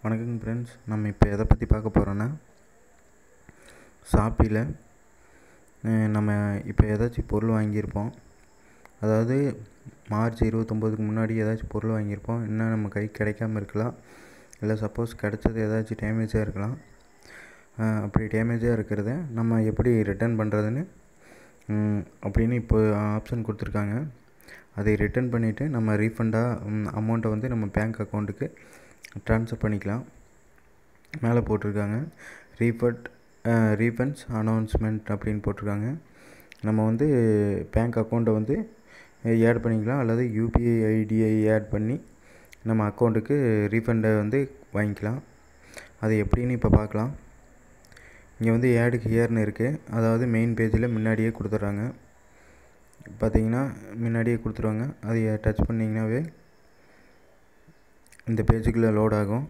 வணக்கங்க ஃப்ரெண்ட்ஸ் நம்ம இப்போ எதை பற்றி பார்க்க போகிறோன்னா ஷாப்பியில் நம்ம இப்போ ஏதாச்சும் பொருள் வாங்கியிருப்போம் அதாவது மார்ச் இருபத்தொம்போதுக்கு முன்னாடி ஏதாச்சும் பொருள் வாங்கியிருப்போம் இன்னும் நம்ம கைக்கு கிடைக்காம இருக்கலாம் இல்லை சப்போஸ் கிடச்சது ஏதாச்சும் டேமேஜாக இருக்கலாம் அப்படி டேமேஜாக இருக்கிறத நம்ம எப்படி ரிட்டர்ன் பண்ணுறதுன்னு அப்படின்னு இப்போ ஆப்ஷன் கொடுத்துருக்காங்க அதை ரிட்டர்ன் பண்ணிவிட்டு நம்ம ரீஃபண்டாக அமௌண்ட்டை வந்து நம்ம பேங்க் அக்கௌண்ட்டுக்கு ட்ரான்ஸ்ஃபர் பண்ணிக்கலாம் மேலே போட்டிருக்காங்க ரீஃபண்ட் ரீஃபண்ட்ஸ் அனௌன்ஸ்மெண்ட் அப்படின்னு போட்டிருக்காங்க நம்ம வந்து பேங்க் அக்கௌண்ட்டை வந்து ஆட் பண்ணிக்கலாம் அல்லது யூபிஐ ஐடியை ஆட் பண்ணி நம்ம அக்கௌண்ட்டுக்கு ரீஃபண்டை வந்து வாங்கிக்கலாம் அது எப்படின்னு இப்போ பார்க்கலாம் இங்கே வந்து ஆடு ஹியர்னு இருக்குது அதாவது மெயின் பேஜில் முன்னாடியே கொடுத்துட்றாங்க பார்த்தீங்கன்னா முன்னாடியே கொடுத்துருவாங்க அதை டச் பண்ணிங்கனாவே இந்த பேஜுக்குள்ளே லோட் ஆகும்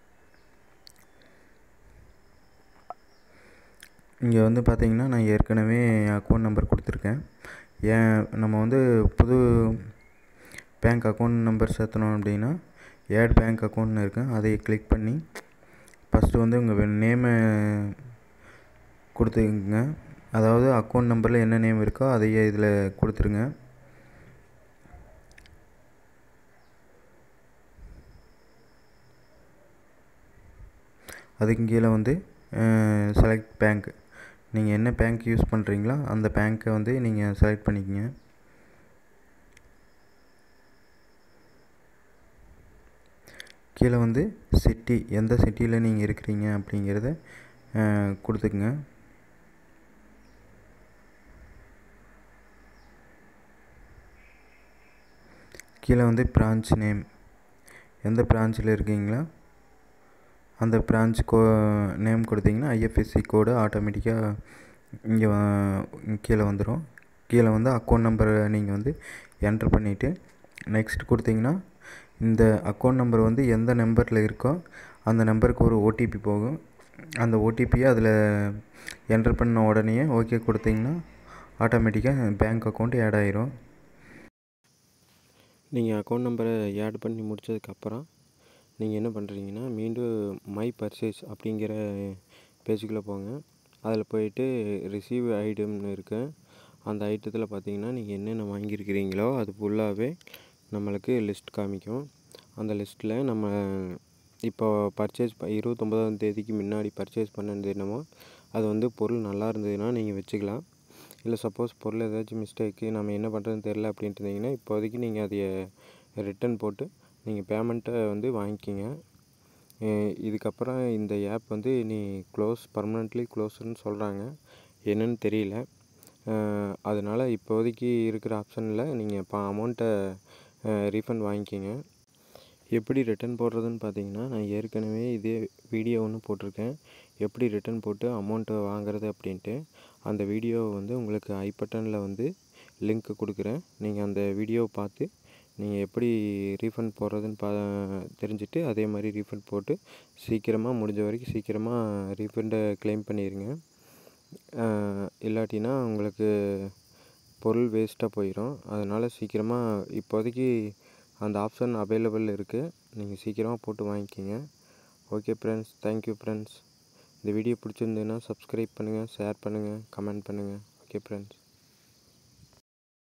இங்கே வந்து பார்த்தீங்கன்னா நான் ஏற்கனவே அக்கௌண்ட் நம்பர் கொடுத்துருக்கேன் ஏன் நம்ம வந்து புது பேங்க் அக்கௌண்ட் நம்பர் சேர்த்தணும் அப்படின்னா ஏட் பேங்க் அக்கௌண்ட்னு இருக்குது அதை கிளிக் பண்ணி ஃபஸ்ட்டு வந்து உங்கள் நேமை கொடுத்துக்குங்க அதாவது அக்கௌண்ட் நம்பரில் என்ன நேம் இருக்கோ அதையே இதில் கொடுத்துருங்க அதுக்கு கீழே வந்து செலக்ட் பேங்க் நீங்கள் என்ன பேங்க் யூஸ் பண்ணுறீங்களோ அந்த பேங்க்கை வந்து நீங்கள் செலக்ட் பண்ணிக்கங்க கீழே வந்து சிட்டி எந்த சிட்டியில் நீங்கள் இருக்கிறீங்க அப்படிங்கிறத கொடுத்துக்குங்க கீழே வந்து பிரான்ச் நேம் எந்த பிரான்ச்சில் இருக்கீங்களோ அந்த பிரான்ச் கோ நேம் கொடுத்தீங்கன்னா ஐஎஃப்எஸ்சி கோடு ஆட்டோமேட்டிக்காக இங்கே கீழே வந்துடும் கீழே வந்து அக்கௌண்ட் நம்பரை நீங்கள் வந்து என்ட்ரு பண்ணிவிட்டு நெக்ஸ்ட் கொடுத்தீங்கன்னா இந்த அக்கௌண்ட் நம்பர் வந்து எந்த நம்பரில் இருக்கோ அந்த நம்பருக்கு ஒரு ஓடிபி போகும் அந்த ஓடிபியை அதில் என்ட்ரு பண்ண உடனே ஓகே கொடுத்தீங்கன்னா ஆட்டோமேட்டிக்காக பேங்க் அக்கௌண்ட் ஆட் ஆயிரும் நீங்கள் அக்கௌண்ட் நம்பரை ஆட் பண்ணி முடித்ததுக்கப்புறம் நீங்கள் என்ன பண்ணுறீங்கன்னா மீண்டும் மை பர்ச்சேஸ் அப்படிங்கிற பேஜுக்குள்ளே போங்க அதில் போயிட்டு ரிசீவ் ஐட்டம்னு இருக்கு அந்த ஐட்டத்தில் பார்த்தீங்கன்னா நீங்கள் என்னென்ன வாங்கியிருக்கிறீங்களோ அது ஃபுல்லாகவே நம்மளுக்கு லிஸ்ட் காமிக்கும் அந்த லிஸ்ட்டில் நம்ம இப்போ பர்ச்சேஸ் இருபத்தொம்போதாம் தேதிக்கு முன்னாடி பர்ச்சேஸ் பண்ணது என்னமோ அது வந்து பொருள் நல்லா இருந்ததுன்னா நீங்கள் வச்சுக்கலாம் இல்லை சப்போஸ் பொருள் ஏதாச்சும் மிஸ்டேக்கு நம்ம என்ன பண்ணுறதுன்னு தெரில அப்படின்ட்டு இருந்தீங்கன்னா இப்போதைக்கு நீங்கள் அதை ரிட்டன் போட்டு நீங்கள் பேமெண்ட்டை வந்து வாங்கிக்கிங்க இதுக்கப்புறம் இந்த ஆப் வந்து நீ க்ளோஸ் பர்மனெண்ட்லி க்ளோஸ்ன்னு சொல்கிறாங்க என்னன்னு தெரியல அதனால் இப்போதைக்கு இருக்கிற ஆப்ஷனில் நீங்கள் இப்போ அமௌண்ட்டை ரீஃபண்ட் வாங்கிக்கிங்க எப்படி ரிட்டன் போடுறதுன்னு பார்த்தீங்கன்னா நான் ஏற்கனவே இதே வீடியோ ஒன்று போட்டிருக்கேன் எப்படி ரிட்டன் போட்டு அமௌண்ட்டை வாங்குறது அப்படின்ட்டு அந்த வீடியோவை வந்து உங்களுக்கு ஐ பட்டனில் வந்து லிங்க் கொடுக்குறேன் நீங்கள் அந்த வீடியோவை பார்த்து நீங்கள் எப்படி ரீஃபண்ட் போடுறதுன்னு பா தெரிஞ்சுட்டு அதே மாதிரி ரீஃபண்ட் போட்டு சீக்கிரமாக முடிஞ்ச வரைக்கும் சீக்கிரமாக ரீஃபண்டை கிளைம் பண்ணிடுங்க இல்லாட்டினா உங்களுக்கு பொருள் வேஸ்ட்டாக போயிடும் அதனால் சீக்கிரமாக இப்போதைக்கு அந்த ஆப்ஷன் அவைலபிள் இருக்குது நீங்கள் சீக்கிரமாக போட்டு வாங்கிக்கிங்க ஓகே ஃப்ரெண்ட்ஸ் தேங்க்யூ ஃப்ரெண்ட்ஸ் இந்த வீடியோ பிடிச்சிருந்ததுன்னா சப்ஸ்கிரைப் பண்ணுங்கள் ஷேர் பண்ணுங்கள் கமெண்ட் பண்ணுங்கள் ஓகே ஃப்ரெண்ட்ஸ்